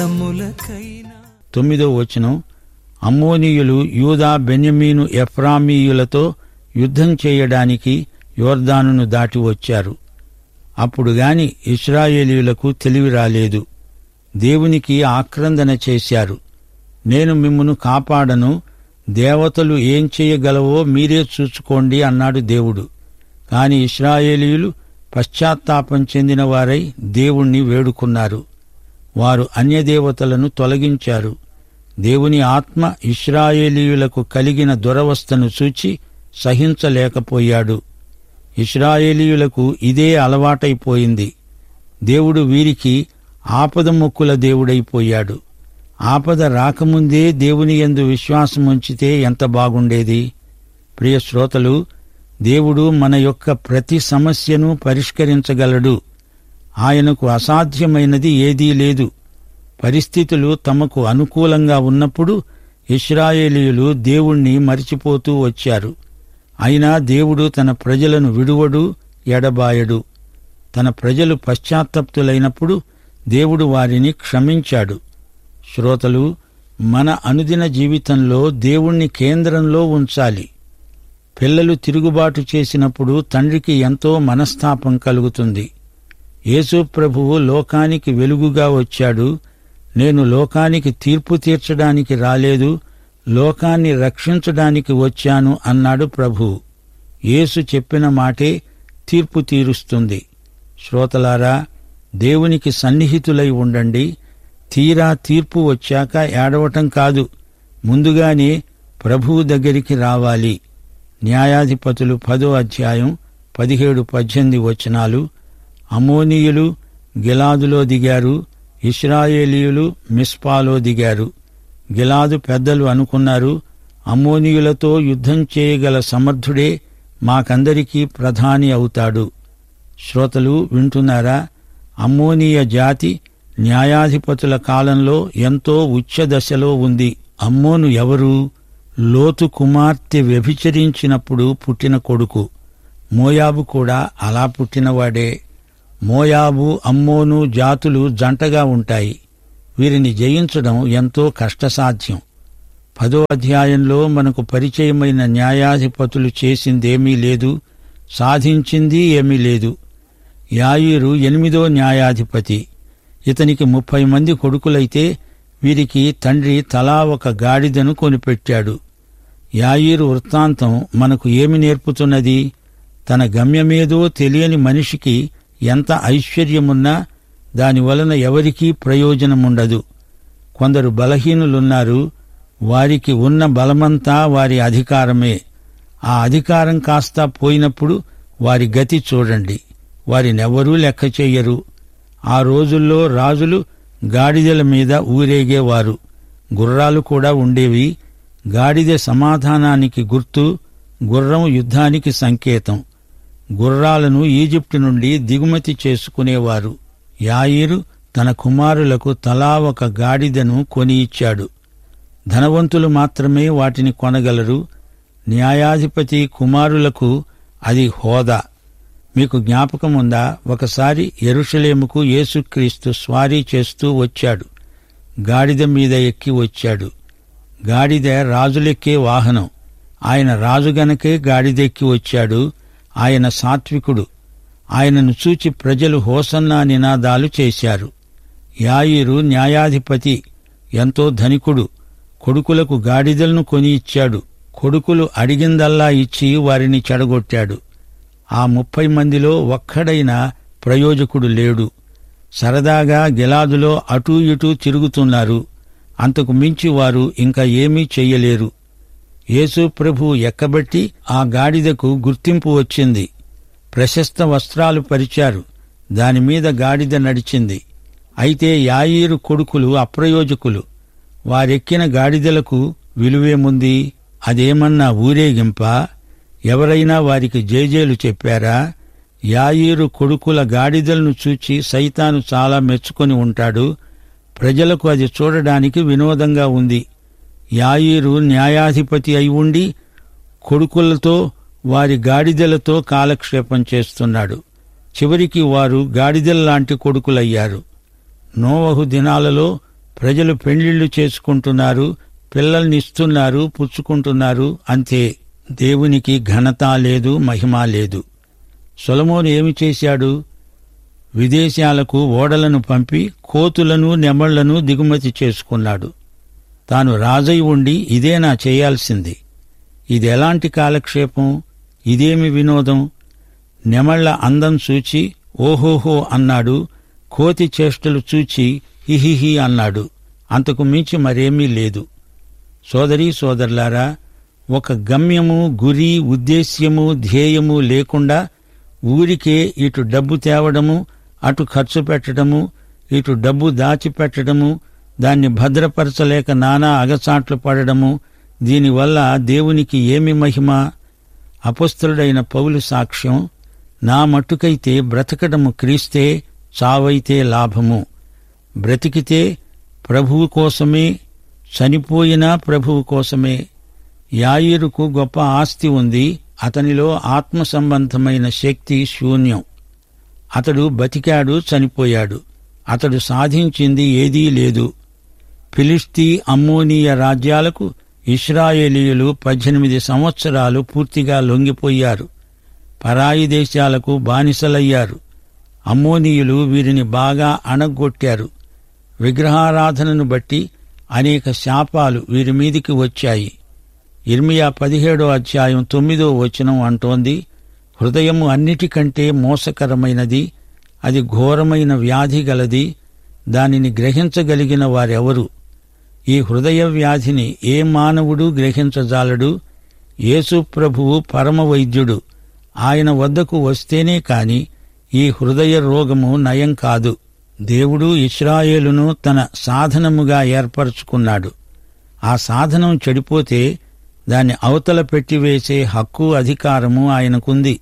తొమ్మిదో వచనం అమ్మోనీయులు యూదా బెన్యమీను ఎఫ్రామీయులతో యుద్ధం చేయడానికి యోర్దానును దాటి వచ్చారు అప్పుడు గాని ఇస్రాయేలీయులకు తెలివి రాలేదు దేవునికి ఆక్రందన చేశారు నేను మిమ్మును కాపాడను దేవతలు ఏం చేయగలవో మీరే చూసుకోండి అన్నాడు దేవుడు కాని ఇస్రాయేలీయులు పశ్చాత్తాపం చెందిన వారై దేవుణ్ణి వేడుకున్నారు వారు అన్యదేవతలను తొలగించారు దేవుని ఆత్మ ఇస్రాయేలీయులకు కలిగిన దురవస్థను చూచి సహించలేకపోయాడు ఇస్రాయేలీయులకు ఇదే అలవాటైపోయింది దేవుడు వీరికి ఆపద మొక్కుల దేవుడైపోయాడు ఆపద రాకముందే దేవుని యందు విశ్వాసం ఉంచితే ఎంత బాగుండేది ప్రియ శ్రోతలు దేవుడు మన యొక్క ప్రతి సమస్యను పరిష్కరించగలడు ఆయనకు అసాధ్యమైనది ఏదీ లేదు పరిస్థితులు తమకు అనుకూలంగా ఉన్నప్పుడు ఇస్రాయేలీయులు దేవుణ్ణి మరిచిపోతూ వచ్చారు అయినా దేవుడు తన ప్రజలను విడువడు ఎడబాయడు తన ప్రజలు పశ్చాత్తప్తులైనప్పుడు దేవుడు వారిని క్షమించాడు శ్రోతలు మన అనుదిన జీవితంలో దేవుణ్ణి కేంద్రంలో ఉంచాలి పిల్లలు తిరుగుబాటు చేసినప్పుడు తండ్రికి ఎంతో మనస్తాపం కలుగుతుంది యేసు ప్రభువు లోకానికి వెలుగుగా వచ్చాడు నేను లోకానికి తీర్పు తీర్చడానికి రాలేదు లోకాన్ని రక్షించడానికి వచ్చాను అన్నాడు ప్రభు యేసు చెప్పిన మాటే తీర్పు తీరుస్తుంది శ్రోతలారా దేవునికి సన్నిహితులై ఉండండి తీరా తీర్పు వచ్చాక ఏడవటం కాదు ముందుగానే ప్రభువు దగ్గరికి రావాలి న్యాయాధిపతులు పదో అధ్యాయం పదిహేడు పద్దెనిమిది వచనాలు అమోనీయులు గిలాదులో దిగారు ఇస్రాయేలీయులు మిస్పాలో దిగారు గిలాదు పెద్దలు అనుకున్నారు అమ్మోనీయులతో యుద్ధం చేయగల సమర్థుడే మాకందరికీ ప్రధాని అవుతాడు శ్రోతలు వింటున్నారా అమ్మోనీయ జాతి న్యాయాధిపతుల కాలంలో ఎంతో ఉచ్చ దశలో ఉంది అమ్మోను ఎవరు లోతు కుమార్తె వ్యభిచరించినప్పుడు పుట్టిన కొడుకు మోయాబు కూడా అలా పుట్టినవాడే మోయాబు అమ్మోను జాతులు జంటగా ఉంటాయి వీరిని జయించడం ఎంతో కష్టసాధ్యం పదో అధ్యాయంలో మనకు పరిచయమైన న్యాయాధిపతులు చేసిందేమీ లేదు సాధించింది ఏమీ లేదు యాయిరు ఎనిమిదో న్యాయాధిపతి ఇతనికి ముప్పై మంది కొడుకులైతే వీరికి తండ్రి తలా ఒక గాడిదను కొనిపెట్టాడు యాయిరు వృత్తాంతం మనకు ఏమి నేర్పుతున్నది తన గమ్యమేదో తెలియని మనిషికి ఎంత ఐశ్వర్యమున్నా దానివలన ఎవరికీ ప్రయోజనముండదు కొందరు బలహీనులున్నారు వారికి ఉన్న బలమంతా వారి అధికారమే ఆ అధికారం కాస్త పోయినప్పుడు వారి గతి చూడండి వారినెవరూ లెక్క చెయ్యరు ఆ రోజుల్లో రాజులు గాడిదల మీద ఊరేగేవారు గుర్రాలు కూడా ఉండేవి గాడిద సమాధానానికి గుర్తు గుర్రం యుద్ధానికి సంకేతం గుర్రాలను ఈజిప్టు నుండి దిగుమతి చేసుకునేవారు యాయిరు తన కుమారులకు తలా ఒక గాడిదను కొని ఇచ్చాడు ధనవంతులు మాత్రమే వాటిని కొనగలరు న్యాయాధిపతి కుమారులకు అది హోదా మీకు జ్ఞాపకం ఉందా ఒకసారి ఎరుషలేముకు యేసుక్రీస్తు స్వారీ చేస్తూ వచ్చాడు గాడిద మీద ఎక్కి వచ్చాడు గాడిద రాజులెక్కే వాహనం ఆయన రాజు గనకే గాడిదెక్కి వచ్చాడు ఆయన సాత్వికుడు ఆయనను చూచి ప్రజలు హోసన్నా నినాదాలు చేశారు యాయిరు న్యాయాధిపతి ఎంతో ధనికుడు కొడుకులకు గాడిదలను కొని ఇచ్చాడు కొడుకులు అడిగిందల్లా ఇచ్చి వారిని చెడగొట్టాడు ఆ ముప్పై మందిలో ఒక్కడైనా ప్రయోజకుడు లేడు సరదాగా గిలాదులో అటూ ఇటూ తిరుగుతున్నారు అంతకు మించి వారు ఇంకా ఏమీ చెయ్యలేరు యేసు ప్రభు ఎక్కబట్టి ఆ గాడిదకు గుర్తింపు వచ్చింది ప్రశస్త వస్త్రాలు పరిచారు దానిమీద గాడిద నడిచింది అయితే యాయీరు కొడుకులు అప్రయోజకులు వారెక్కిన గాడిదలకు విలువేముంది అదేమన్నా ఊరేగింప ఎవరైనా వారికి జేజేలు చెప్పారా యాయీరు కొడుకుల గాడిదలను చూచి సైతాను చాలా మెచ్చుకొని ఉంటాడు ప్రజలకు అది చూడడానికి వినోదంగా ఉంది యాయీరు న్యాయాధిపతి అయి ఉండి కొడుకులతో వారి గాడిదలతో కాలక్షేపం చేస్తున్నాడు చివరికి వారు గాడిదల్లాంటి కొడుకులయ్యారు నోవహు దినాలలో ప్రజలు పెళ్లిళ్లు చేసుకుంటున్నారు పిల్లల్ని ఇస్తున్నారు పుచ్చుకుంటున్నారు అంతే దేవునికి ఘనత లేదు మహిమ లేదు సొలమోను ఏమి చేశాడు విదేశాలకు ఓడలను పంపి కోతులను నెమళ్లను దిగుమతి చేసుకున్నాడు తాను రాజై ఉండి ఇదేనా చేయాల్సింది ఇది ఎలాంటి కాలక్షేపం ఇదేమి వినోదం నెమళ్ల అందం చూచి ఓహోహో అన్నాడు కోతి చేష్టలు చూచి హిహిహి అన్నాడు అంతకు మించి మరేమీ లేదు సోదరీ సోదరులారా ఒక గమ్యము గురి ఉద్దేశ్యము ధ్యేయము లేకుండా ఊరికే ఇటు డబ్బు తేవడము అటు ఖర్చు పెట్టడము ఇటు డబ్బు దాచిపెట్టడము దాన్ని భద్రపరచలేక నానా అగచాట్లు పడడము దీనివల్ల దేవునికి ఏమి మహిమ అపస్తుడైన పౌలు సాక్ష్యం నా మట్టుకైతే బ్రతకడము క్రీస్తే చావైతే లాభము బ్రతికితే ప్రభువు కోసమే చనిపోయినా ప్రభువు కోసమే యాయిరుకు గొప్ప ఆస్తి ఉంది అతనిలో ఆత్మ సంబంధమైన శక్తి శూన్యం అతడు బతికాడు చనిపోయాడు అతడు సాధించింది ఏదీ లేదు ఫిలిస్తీ అమ్మోనీయ రాజ్యాలకు ఇస్రాయేలీయులు పద్దెనిమిది సంవత్సరాలు పూర్తిగా లొంగిపోయారు పరాయి దేశాలకు బానిసలయ్యారు అమ్మోనీయులు వీరిని బాగా అణగొట్టారు విగ్రహారాధనను బట్టి అనేక శాపాలు వీరి మీదికి వచ్చాయి ఇర్మియా పదిహేడో అధ్యాయం తొమ్మిదో వచనం అంటోంది హృదయము అన్నిటికంటే మోసకరమైనది అది ఘోరమైన వ్యాధి గలది దానిని గ్రహించగలిగిన వారెవరు ఈ హృదయ వ్యాధిని ఏ మానవుడు గ్రహించజాలడు యేసు ప్రభువు పరమ వైద్యుడు ఆయన వద్దకు వస్తేనే కాని ఈ హృదయ రోగము నయం కాదు దేవుడు ఇస్రాయేలును తన సాధనముగా ఏర్పరచుకున్నాడు ఆ సాధనం చెడిపోతే దాన్ని అవతల పెట్టివేసే హక్కు అధికారము ఆయనకుంది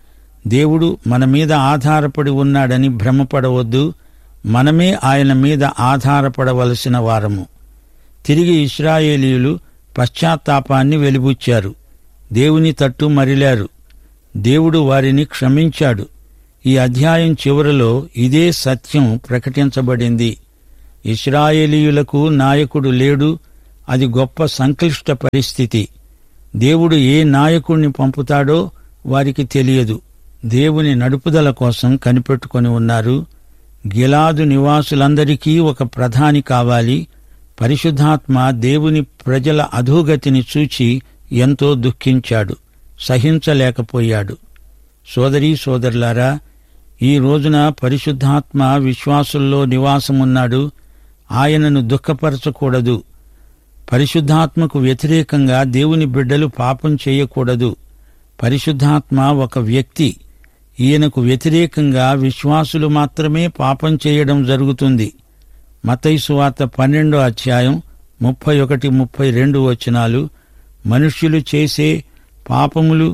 దేవుడు మన మీద ఆధారపడి ఉన్నాడని భ్రమపడవద్దు మనమే ఆయన మీద ఆధారపడవలసిన వారము తిరిగి ఇస్రాయేలీయులు పశ్చాత్తాపాన్ని వెలిబుచ్చారు దేవుని తట్టు మరిలారు దేవుడు వారిని క్షమించాడు ఈ అధ్యాయం చివరలో ఇదే సత్యం ప్రకటించబడింది ఇస్రాయేలీయులకు నాయకుడు లేడు అది గొప్ప సంక్లిష్ట పరిస్థితి దేవుడు ఏ నాయకుణ్ణి పంపుతాడో వారికి తెలియదు దేవుని నడుపుదల కోసం కనిపెట్టుకొని ఉన్నారు గిలాదు నివాసులందరికీ ఒక ప్రధాని కావాలి పరిశుద్ధాత్మ దేవుని ప్రజల అధోగతిని చూచి ఎంతో దుఃఖించాడు సహించలేకపోయాడు సోదరీ సోదరులారా ఈ రోజున పరిశుద్ధాత్మ విశ్వాసుల్లో నివాసమున్నాడు ఆయనను దుఃఖపరచకూడదు పరిశుద్ధాత్మకు వ్యతిరేకంగా దేవుని బిడ్డలు పాపం చేయకూడదు పరిశుద్ధాత్మ ఒక వ్యక్తి ఈయనకు వ్యతిరేకంగా విశ్వాసులు మాత్రమే పాపం చేయడం జరుగుతుంది మతైసు వార్త పన్నెండో అధ్యాయం ముప్పై ఒకటి ముప్పై రెండు వచనాలు మనుష్యులు చేసే పాపములు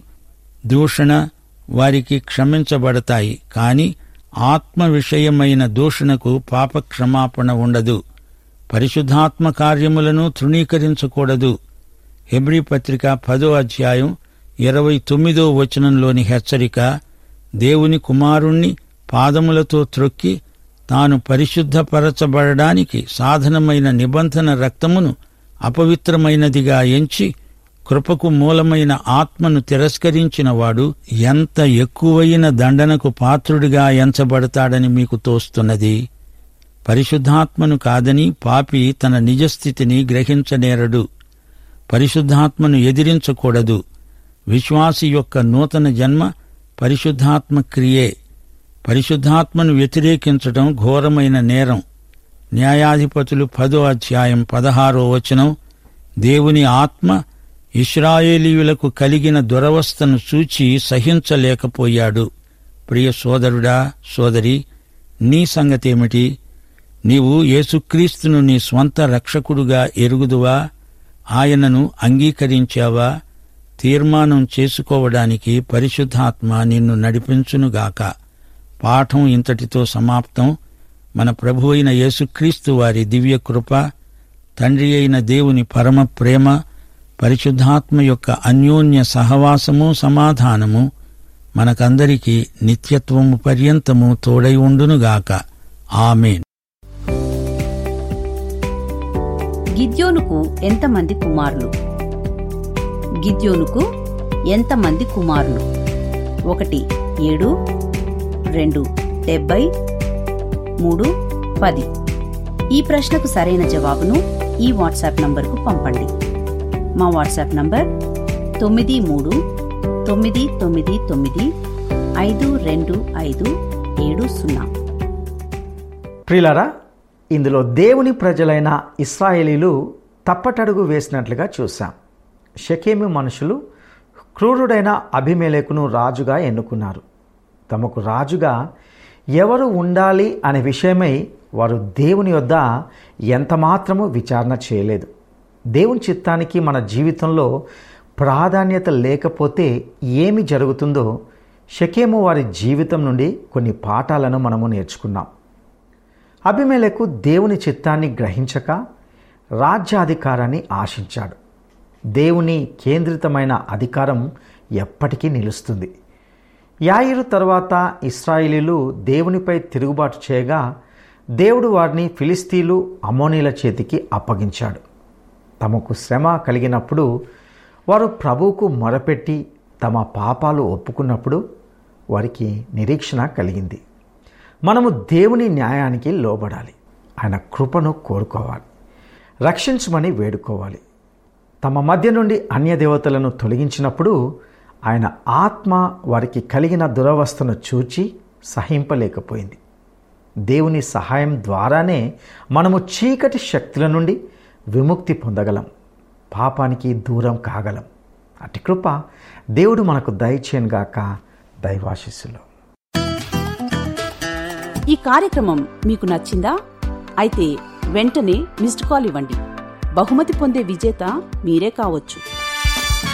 దూషణ వారికి క్షమించబడతాయి కాని ఆత్మ విషయమైన దూషణకు పాప క్షమాపణ ఉండదు పరిశుద్ధాత్మ కార్యములను తృణీకరించకూడదు హెబ్రీ పత్రిక పదో అధ్యాయం ఇరవై తొమ్మిదో వచనంలోని హెచ్చరిక దేవుని కుమారుణ్ణి పాదములతో త్రొక్కి తాను పరిశుద్ధపరచబడడానికి సాధనమైన నిబంధన రక్తమును అపవిత్రమైనదిగా ఎంచి కృపకు మూలమైన ఆత్మను తిరస్కరించిన వాడు ఎంత ఎక్కువైన దండనకు పాత్రుడిగా ఎంచబడతాడని మీకు తోస్తున్నది పరిశుద్ధాత్మను కాదని పాపి తన నిజస్థితిని గ్రహించనేరడు పరిశుద్ధాత్మను ఎదిరించకూడదు విశ్వాసి యొక్క నూతన జన్మ పరిశుద్ధాత్మ క్రియే పరిశుద్ధాత్మను వ్యతిరేకించటం ఘోరమైన నేరం న్యాయాధిపతులు పదో అధ్యాయం పదహారో వచనం దేవుని ఆత్మ ఇస్రాయేలీయులకు కలిగిన దురవస్థను చూచి సహించలేకపోయాడు ప్రియ సోదరుడా సోదరి నీ సంగతేమిటి నీవు యేసుక్రీస్తును నీ స్వంత రక్షకుడుగా ఎరుగుదువా ఆయనను అంగీకరించావా తీర్మానం చేసుకోవడానికి పరిశుద్ధాత్మ నిన్ను నడిపించునుగాక పాఠం ఇంతటితో సమాప్తం మన ప్రభు అయిన యేసుక్రీస్తు వారి దివ్య కృప తండ్రి అయిన దేవుని పరమ ప్రేమ పరిశుద్ధాత్మ యొక్క అన్యోన్య సహవాసము సమాధానము మనకందరికీ నిత్యత్వము పర్యంతము తోడై ఉండునుగాక ఆమెన్ గిద్యోనుకు ఎంతమంది కుమారులు గిద్యోనుకు ఎంతమంది కుమారులు ఒకటి ఏడు రెండు డెబ్బై మూడు పది ఈ ప్రశ్నకు సరైన జవాబును ఈ వాట్సాప్ నంబర్కు పంపండి మా వాట్సాప్ నంబర్ తొమ్మిది మూడు తొమ్మిది తొమ్మిది తొమ్మిది ఐదు రెండు ఐదు ఏడు సున్నా ప్రియులారా ఇందులో దేవుని ప్రజలైన ఇస్రాయేలీలు తప్పటడుగు వేసినట్లుగా చూశాం షకేమి మనుషులు క్రూరుడైన అభిమేలకును రాజుగా ఎన్నుకున్నారు తమకు రాజుగా ఎవరు ఉండాలి అనే విషయమై వారు దేవుని యొద్ద ఎంతమాత్రము విచారణ చేయలేదు దేవుని చిత్తానికి మన జీవితంలో ప్రాధాన్యత లేకపోతే ఏమి జరుగుతుందో షకేము వారి జీవితం నుండి కొన్ని పాఠాలను మనము నేర్చుకున్నాం అభిమేలకు దేవుని చిత్తాన్ని గ్రహించక రాజ్యాధికారాన్ని ఆశించాడు దేవుని కేంద్రితమైన అధికారం ఎప్పటికీ నిలుస్తుంది యాయిరు తర్వాత ఇస్రాయిలీలు దేవునిపై తిరుగుబాటు చేయగా దేవుడు వారిని ఫిలిస్తీన్లు అమోనీల చేతికి అప్పగించాడు తమకు శ్రమ కలిగినప్పుడు వారు ప్రభువుకు మొరపెట్టి తమ పాపాలు ఒప్పుకున్నప్పుడు వారికి నిరీక్షణ కలిగింది మనము దేవుని న్యాయానికి లోబడాలి ఆయన కృపను కోరుకోవాలి రక్షించమని వేడుకోవాలి తమ మధ్య నుండి అన్య దేవతలను తొలగించినప్పుడు ఆయన ఆత్మ వారికి కలిగిన దురవస్థను చూచి సహింపలేకపోయింది దేవుని సహాయం ద్వారానే మనము చీకటి శక్తుల నుండి విముక్తి పొందగలం పాపానికి దూరం కాగలం అటు కృప దేవుడు మనకు దయచేయనుగాక దైవాశిస్సులో ఈ కార్యక్రమం మీకు నచ్చిందా అయితే వెంటనే మిస్డ్ కాల్ ఇవ్వండి బహుమతి పొందే విజేత మీరే కావచ్చు